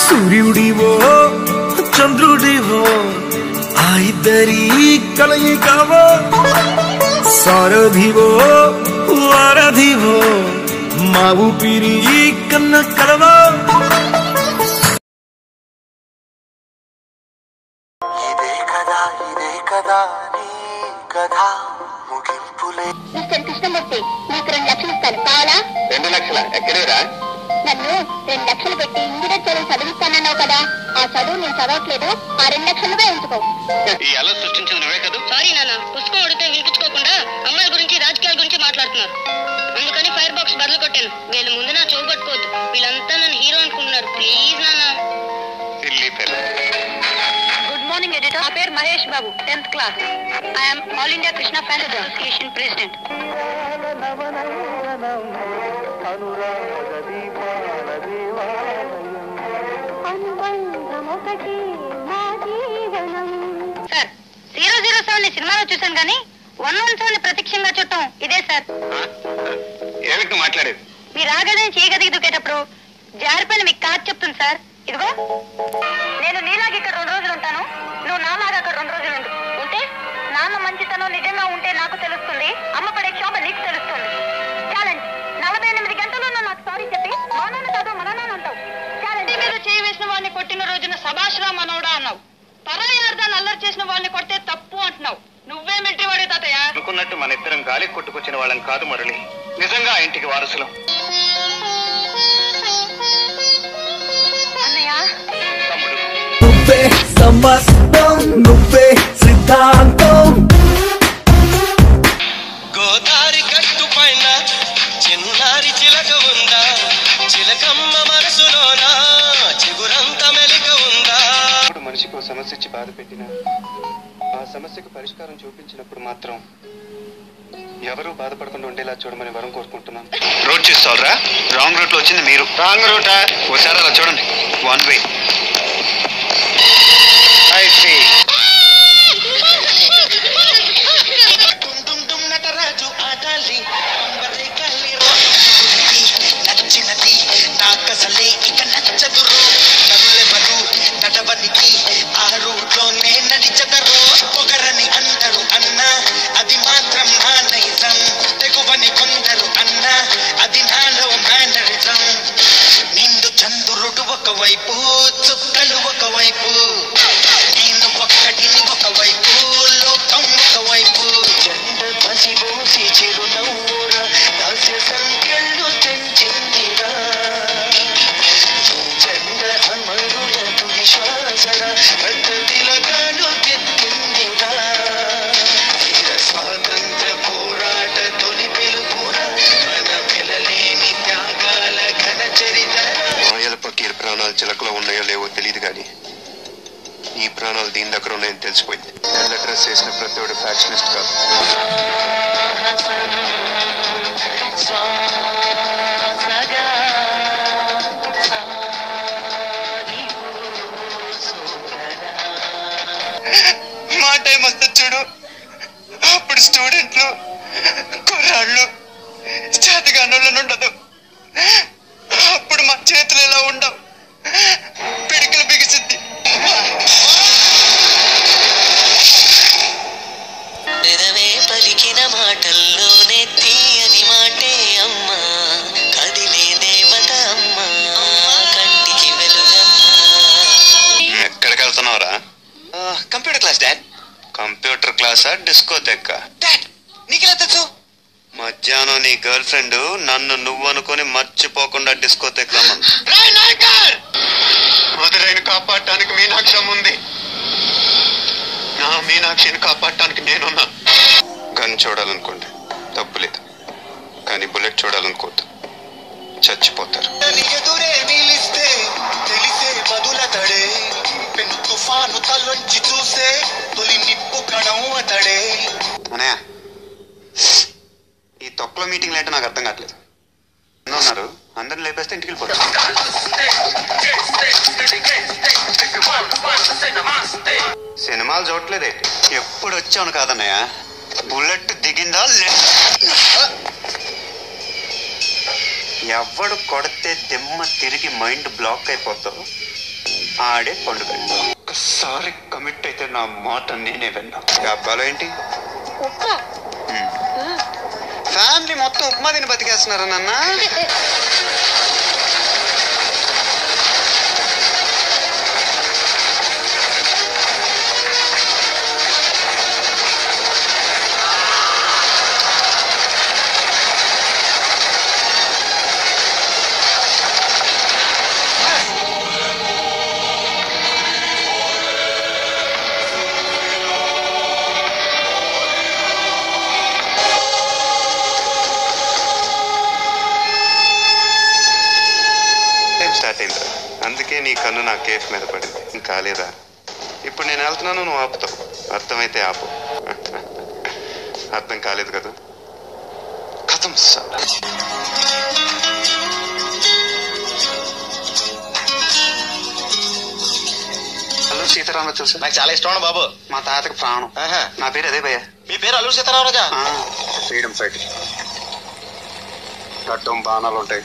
సూర్యుడివో చంద్రుడివో ఆ ఇద్దరి కలయికవో సారథివో వారధివో మా ఊపిరి కన్న కలవో ఇదే కదా ఇదే కదా నీ కథ ముగింపులే మిస్టర్ కృష్ణమూర్తి నీకు రెండు లక్షలు ఇస్తాను కావాలా రెండు లక్షల ఎక్కడేరా నన్ను రెండు లక్షలు పెట్టి ఇంజనీర్ చదువు చదివిస్తానన్నావు కదా ఆ చదువు నేను చదవట్లేదు ఆ రెండు లక్షలుగా ఉంచుకో ఈ అల సృష్టించింది నువ్వే కదా సారీ నాన్న పుస్తకం అడిగితే వినిపించుకోకుండా అమ్మాయిల గురించి రాజకీయాల గురించి మాట్లాడుతున్నారు అందుకని ఫైర్ బాక్స్ బదులు కొట్టాను వీళ్ళ ముందు నా చెవు పట్టుకోవద్దు వీళ్ళంతా నన్ను హీరో అనుకుంటున్నారు ప్లీజ్ నాన్న సిల్లీ పిల్ల గుడ్ మార్నింగ్ ఎడిటర్ నా పేరు Mahesh Babu tenth class I'm all India Krishna fans association president sir zero zero seven ని సినిమాలో చూశాను కానీ వన్ వన్ సెవెన్ ని ప్రత్యక్షంగా చూడటం ఇదే సార్ ఏమిటి నువ్వు మాట్లాడేది మీ రాగదని చేయగదికి దూకేటప్పుడు జారిపోయిన మీకు కాదు చెప్తుంది సార్ ఇదిగో నేను నీలాగా ఇక్కడ రెండు రోజులు ఉంటాను నువ్వు నాలాగా అక్కడ రెండు రోజులు ఉండు ఉంటే నాన్న మంచితనం నిజంగా ఉంటే నాకు తెలుస్తుంది అమ్మ పడే క్షోభ నీకు తెలుస్తుంది ఛాలెంజ్ నలభై ఎనిమిది గంటల్లో నాకు సారీ చెప్పి మా నాన్న కాదు మన నాన్న అంటావు ఛాలెంజ్ మీద చేయి వేసిన వాడిని కొట్టిన రోజున సభాష్రా మనోడా అన్నావు పరాయి అర్థాన్ని అల్లరి చేసిన వాళ్ళని కొడితే తప్పు అంటున్నావు నువ్వే మిలిటరీ వాడే తాతయ్య అనుకున్నట్టు మన ఇద్దరం గాలి కొట్టుకొచ్చిన వాళ్ళం కాదు మురళి నిజంగా ఆ ఇంటికి వారసులం అన్నయ్య తమ్ముడు నువ్వే సమస్తం నువ్వే సిద్ధాంతం గోదారి గట్టు పైన చిన్నారి చిలక ఉందా చిలకమ్మ మనసులోన చిగురంత మెలిక ఉందా ఇప్పుడు మనిషికి ఓ సమస్య ఇచ్చి బాధ పెట్టినా ఆ సమస్యకు పరిష్కారం చూపించినప్పుడు మాత్రం ఎవరూ బాధపడకుండా ఉండేలా చూడమని వరం కోరుకుంటున్నాను రోడ్ చూస్తావురా రాంగ్ రూట్ లో వచ్చింది మీరు రాంగ్ రూటా ఒకసారి అలా చూడండి వన్ వే ఐ సీ డుమ్ డుమ్ డుమ్ నటరాజు ఆడాలి అంబరే కల్లి రో. నచ్చినది నాకసలే ఇక నచ్చదురు నరులెవరు నడవనికి ఆ రూట్లోనే నడిచదరు పొగరని అందరు అన్నా అది మాత్రం నా నైజం తెగువని కొందరు అన్నా అది నాలో మేనరిజం నిండు చంద్రుడు ఒకవైపు చుక్కలు ఒకవైపు నేను ఒక్కడిని ఒకవైపు లోకం ఒకవైపు జెండ పసిబోసి చిరునవ్వుర దాస్య సంఖ్యలు తెంచిందిరా ఈ జెండ అమరుల తుది శ్వాసర రక్త తిలకాలు తెత్తిందిరా వీర స్వాతంత్ర పోరాట తొలి పిలుపురా మన పిలలేని త్యాగాల ఘన చరితరా మాయల పకీర్ ప్రాణాలు చిలకలో ఉన్నాయో లేవో తెలియదు కానీ ఈ ప్రాణాలు దీని దగ్గర ఉన్నాయని తెలిసిపోయింది తెల్ల డ్రెస్ వేసిన ప్రతి ఒడు ఫ్యాక్షనిస్ట్ కాదు మా టైం వస్తే చూడు అప్పుడు స్టూడెంట్లు కుర్రాళ్ళు చేతగానోళ్ళని ఉండదు అప్పుడు మా చేతులు ఎలా ఉండవు పిడికలు బిగిసింది పెదవే పలికిన మాటల్లోనే తీయని మాటే అమ్మా కదిలే దేవత అమ్మా కంటికి వెలుగమ్మా ఎక్కడికి వెళ్తున్నావురా కంప్యూటర్ క్లాస్ డాడ్ కంప్యూటర్ క్లాసా డిస్కో తెక్క డాడ్ నీకెలా తెలుసు మధ్యాహ్నం నీ గర్ల్ ఫ్రెండ్ నన్ను నువ్వు అనుకొని మర్చిపోకుండా డిస్కో తెక్కమని రాయ్ నాయకర్ మధురైని కాపాడటానికి మీనాక్షి అమ్మ ఉంది నా మీనాక్షిని కాపాడటానికి నేనున్నా గన్ చూడాలనుకోండి తప్పులేదు కానీ బుల్లెట్ చూడాలనుకోవద్దు చచ్చిపోతారు ఎదురే నిలిస్తే తెలిసే బదుల తడే పెను తుఫాను తలొంచి చూసే తొలి నిప్పు కణం అతడే అనయ్య ఈ తొక్కలో మీటింగ్లు అంటే నాకు అర్థం కావట్లేదు ఎన్నో ఉన్నారు అందరిని లేపేస్తే ఇంటికి వెళ్ళిపోతారు సినిమాలు చూడట్లేదే ఎప్పుడు వచ్చాను కాదన్నయ్య బుల్లెట్ దిగిందా లే- ఎవడు కొడితే దిమ్మ తిరిగి మైండ్ బ్లాక్ అయిపోతావు ఆడే పండుగ ఒక్కసారి కమిట్ అయితే నా మాట నేనే విన్నా ఈ అబ్బాలో ఏంటి ఉప్మా ఫ్యామిలీ మొత్తం ఉప్మా తిని బతికేస్తున్నారా నాన్న టైం స్టార్ట్ అయిందిరా అందుకే నీ కన్ను నా కేఫ్ మీద పడింది ఇంకా కాలేదా ఇప్పుడు నేను వెళ్తున్నాను నువ్వు ఆపుతావు అర్థమైతే ఆపు అర్థం కాలేదు కదా కథం సార్ హలో సీతారామ తెలుసు నాకు చాలా ఇష్టం బాబు మా తాతకి ప్రాణం ఆహా. నా పేరు అదే భయ్య మీ పేరు అల్లూరు సీతారామరాజా ఫ్రీడమ్ ఫైట్ గడ్డం బాణాలు ఉంటాయి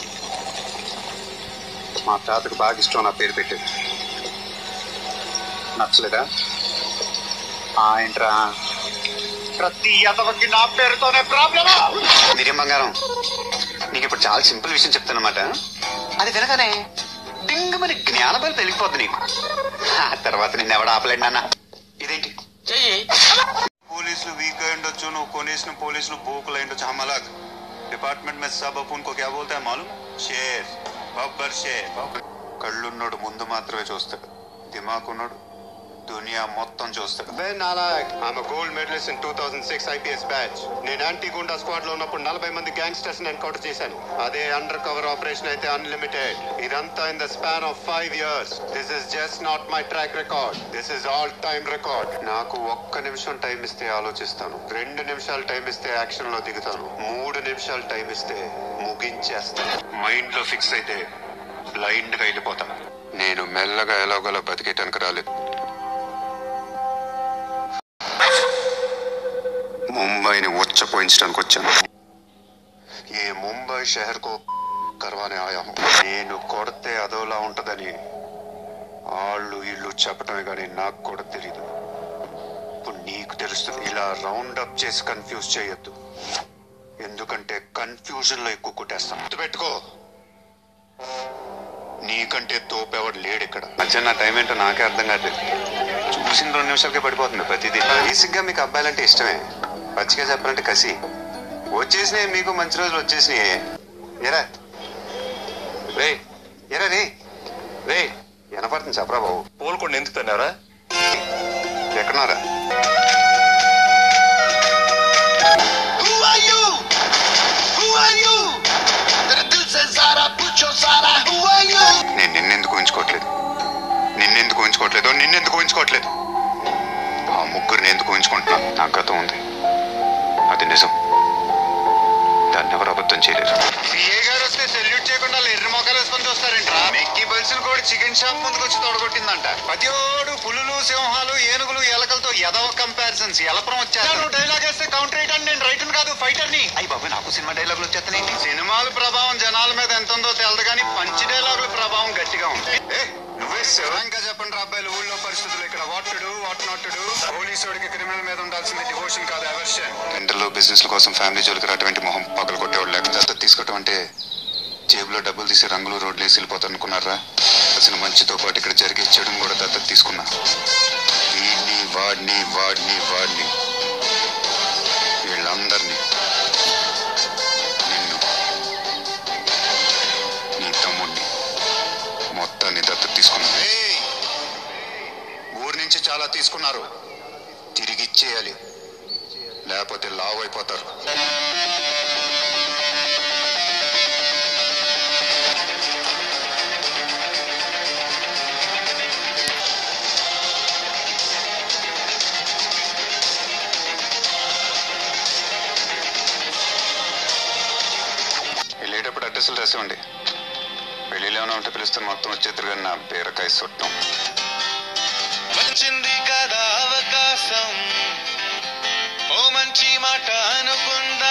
మా తాతకు బాగా ఇష్టం నా పేరు పెట్టేది నచ్చలేదా ఆ ఏంట్రా ప్రతి ఎదవకి నా పేరుతోనే ప్రాబ్లమ్ మీరేం బంగారం నీకు ఇప్పుడు చాలా సింపుల్ విషయం చెప్తానమాట అది వినగానే డింగమని జ్ఞానబలి పెరిగిపోద్ది నీకు ఆ తర్వాత నిన్ను ఎవడ ఆపలేండి నాన్న ఇదేంటి చెయ్యి పోలీసులు వీక్ అయి ఉండొచ్చు నువ్వు కొనేసిన పోలీసులు బోకులు అయి ఉండొచ్చు హమలాగ్ డిపార్ట్మెంట్ में सब अपन को क्या बोलते हैं मालूम शेर బబ్బర్ షేర్ కళ్ళున్నోడు ముందు మాత్రమే చూస్తాడు దిమాగ్ ఉన్నాడు దునియా మొత్తం చూస్తాడు ఆమె gold medalist in two thousand six IPS batch నేను యాంటీ గుండా స్క్వాడ్ లో ఉన్నప్పుడు నలభై మంది గ్యాంగ్స్టర్స్ ఎన్కౌంటర్ చేశాను అదే అండర్ కవర్ ఆపరేషన్ అయితే అన్లిమిటెడ్ ఇదంతా in the span of five years this is just not my track record this is all time record నాకు ఒక్క నిమిషం టైం ఇస్తే ఆలోచిస్తాను రెండు నిమిషాలు టైం ఇస్తే యాక్షన్ లో దిగుతాను మూడు నిమిషాలు టైం ఇస్తే ముగించేస్తాను మైండ్ లో ఫిక్స్ అయితే బ్లైండ్ గా వెళ్ళిపోతాను నేను మెల్లగా ఎలాగోలా బతికేటానికి రాలేదు ముంబైని ఉచ్చపోయించడానికి వచ్చాను ఏ ముంబై షహర్ కో కర్వానే ఆయాము నేను కొడితే అదోలా ఉంటదని వాళ్ళు ఇల్లు చెప్పటమే కానీ నాకు కూడా తెలియదు ఇప్పుడు నీకు తెలుస్తుంది ఇలా రౌండ్ అప్ చేసి కన్ఫ్యూజ్ చేయొద్దు ఎందుకంటే కన్ఫ్యూజన్ లో ఎక్కువ కొట్టేస్తాం పెట్టుకో నీకంటే తోపెవడు లేడు ఇక్కడ మధ్య నా టైం ఏంటో నాకే అర్థం కాదు చూసిన రెండు నిమిషాలకే పడిపోతుంది ప్రతిదీ బేసిక్ గా మీకు అబ్బాయిలంటే ఇష్టమే పచ్చిగా చెప్పాలంటే కసి వచ్చేసినాయి మీకు మంచి రోజులు వచ్చేసినాయి ఎరా రే ఎరా రే రే వినపడుతుంది చెప్పరా బాబు పూలకొండ ఎందుకు తన్నారా ఎక్కడున్నారా Who are you? Who are you? तेरे दिल से सारा पूछो सारा Who are you? నేను నిన్నెందుకు ఊహించుకోవట్లేదు నిన్నెందుకు ఊహించుకోవట్లేదు నిన్నెందుకు ఊహించుకోవట్లేదు ఆ ముగ్గురిని ఎందుకు ఊహించుకుంటున్నాను నా గతం ఉంది అది నిజం దాన్ని ఎవరు అబద్ధం చేయలేరు సిఏ గారు వస్తే సెల్యూట్ చేయకుండా ఎర్రి మొక్కలు వేసుకొని చూస్తారేంట్రా మెక్కి బలిసిన కూడా చికెన్ షాప్ ముందుకు వచ్చి తొడగొట్టిందంట ప్రతిోడు పులులు సింహాలు ఏనుగులు ఎలకలతో ఎదవ కంపారిజన్స్ ఎలపురం వచ్చారు నువ్వు డైలాగ్ వేస్తే కౌంటర్ వేయడానికి నేను రైటర్ కాదు ఫైటర్ ని అయ్యి బాబు నాకు సినిమా డైలాగులు వచ్చేస్తాయి సినిమాల ప్రభావం జనాల మీద ఎంత ఉందో తెలదు కానీ పంచి డైలాగుల ప్రభావం గట్టిగా ఉంది ఏ, నువ్వే శివంగా చెప్పండి రా అబ్బాయిలు ఊళ్ళో పరిస్థితులు ఇక్కడ what to do what not to do పోలీసుడికి క్రిమినల్ మీద ఉండాల్సింది డివోషన్ కాదు అవర్షన్ టెండర్లో బిజినెస్ కోసం ఫ్యామిలీ జోలికి రాటువంటి మొహం పగలు కొట్టేవాళ్ళు లేక దత్తత తీసుకోవటం అంటే జేబులో డబ్బులు తీసి రంగులు రోడ్లు వేసి వెళ్ళిపోతారు అనుకున్నారా అసలు మంచితో పాటు ఇక్కడ జరిగే చెడుని కూడా దత్తత తీసుకున్నా వీడిని వాడిని వాడిని వాడిని వీళ్ళందరినీ నిన్ను నీ తమ్ముడిని మొత్తాన్ని దత్తత తీసుకున్నారు ఊరి నుంచి చాలా తీసుకున్నారు తిరిగి ఇచ్చేయాలి లేకపోతే లావ్ అయిపోతారు వెళ్ళేటప్పుడు అడ్రస్లు రాసివ్వండి పెళ్ళిలో ఏమైనా ఉంటే పిలుస్తాను మొత్తం వచ్చేద్దరు కానీ నా బీరకాయ చుట్టం వచ్చింది కదా అవకాశం ఓ మంచి మాట అనుకుందా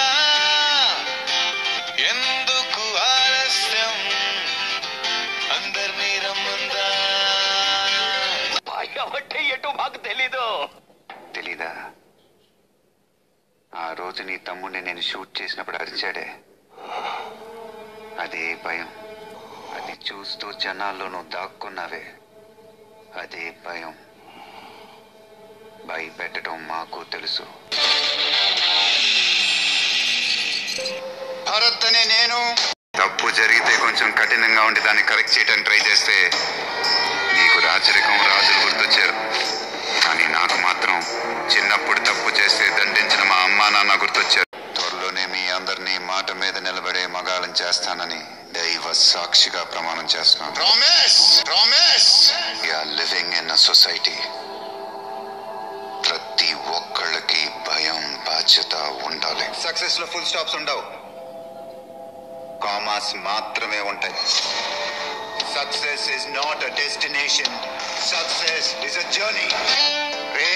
ఎందుకు ఆలస్యం అందరినీ రమ్మందా కాబట్టి ఎటు మాకు తెలీదు తెలీదా ఆ రోజు నీ తమ్ముడిని నేను షూట్ చేసినప్పుడు అరిచాడే అదే భయం అది చూస్తూ జనాల్లో నువ్వు దాక్కున్నావే అదే భయం భయపెట్టడం మాకు తెలుసు భరత్ అనే నేను తప్పు జరిగితే కొంచెం కఠినంగా ఉండి దాన్ని కరెక్ట్ చేయడానికి ట్రై చేస్తే నీకు రాచరికం రాజులు గుర్తొచ్చారు కానీ నాకు మాత్రం చిన్నప్పుడు తప్పు చేస్తే దండించిన మా అమ్మా నాన్న గుర్తొచ్చారు త్వరలోనే మీ అందరినీ మాట మీద నిలబడే మగాళం చేస్తానని దైవ సాక్షిగా ప్రమాణం చేస్తున్నాను promise promise living in a society ప్రతి ఒక్కళ్ళకి భయం బాధ్యత ఉండాలి సక్సెస్ లో ఫుల్ స్టాప్స్ ఉండవు కామాస్ మాత్రమే ఉంటాయి success is not a destination success is a journey రే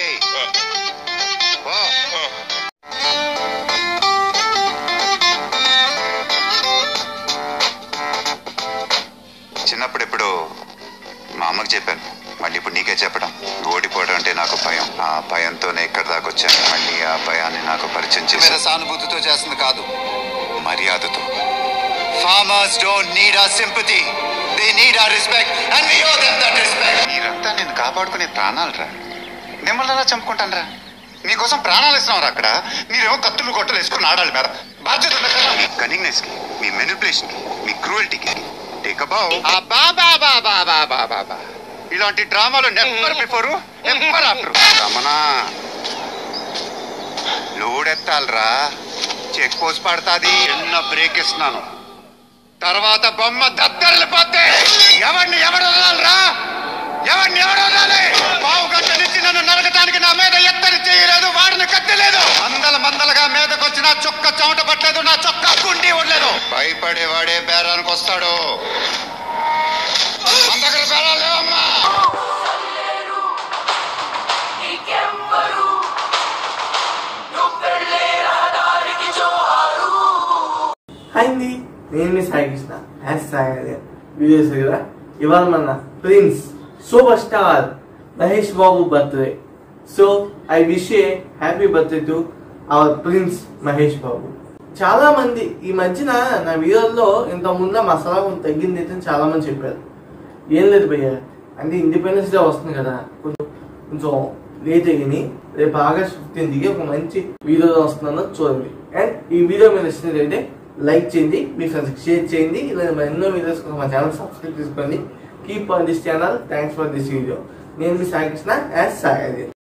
చిన్నప్పుడు ఎప్పుడు మా అమ్మకి చెప్పాను మళ్ళీ ఇప్పుడు నీకే చెప్పడం ఓడిపోవడం అంటే నాకు భయం ఆ భయంతోనే ఇక్కడ దాకా వచ్చాను మళ్ళీ ఆ భయాన్ని నాకు పరిచయం చేసి సానుభూతితో చేస్తుంది కాదు మర్యాదతో farmers don't need a sympathy they need a respect and we owe them that respect మీరంతా నేను కాపాడుకునే ప్రాణాలు రా మిమ్మల్ని ఎలా చంపుకుంటాను రా మీకోసం ప్రాణాలు ఇస్తున్నాం అక్కడ మీరేమో కత్తులు కొట్టలు వేసుకుని ఆడాలి మేడం బాధ్యత ఉంది కదా మీ కనింగ్నెస్ కి మీ మెనిపులేషన్ కి మీ క్రూయల్టీకి టేక్ అబౌ ఇలాంటి డ్రామాలు never before never after Ramana load ఎత్తాలరా చెక్ పోస్ట్ పడతాది చిన్న బ్రేక్ ఇస్తున్నాను తర్వాత బొమ్మ దద్దరిల్లిపోతే ఎవరిని ఎవడు వదలాలరా ఎవరిని ఎవడు వదలాలి పావు గంట నుంచి నన్ను నరకటానికి నా మీద ఎత్తని చేయలేదు వాడిని కట్టలేదు మందల మందలుగా మీదకొచ్చిన చొక్క చెమట పట్టలేదు నా చొక్క గుండి ఉండలేదు భయపడేవాడే బేరానికి వస్తాడు మన దగ్గర బేరాలు లేవమ్మా హాయ్ అండి నేను మీ సాయి కృష్ణ హ్యాష్ సాయి అదే వీడియోస్ కదా ఇవాళ మన prince super star Mahesh Babu birthday so I wish a happy birthday to our prince Mahesh Babu చాలా మంది ఈ మధ్యన నా వీడియోల్లో ఇంత ముందు మసాలా కొంచెం తగ్గింది అయితే చాలా మంది చెప్పారు ఏం లేదు భయ్య అంటే ఇండిపెండెన్స్ డే వస్తుంది కదా కొంచెం కొంచెం లేట్ అయ్యి రేపు ఆగస్ట్ ఫిఫ్టీన్ దిగి ఒక మంచి వీడియో వస్తుందని చూడండి అండ్ ఈ వీడియో మీరు నచ్చినట్లయితే లైక్ చేయండి మీ ఫ్రెండ్స్కి షేర్ చేయండి ఇలా ఎన్నో వీడియోస్ కోసం మా ఛానల్ సబ్స్క్రైబ్ చేసుకోండి keep on this channel thanks for this video నేను మీ సాయి కృష్ణ యాజ్ సాయి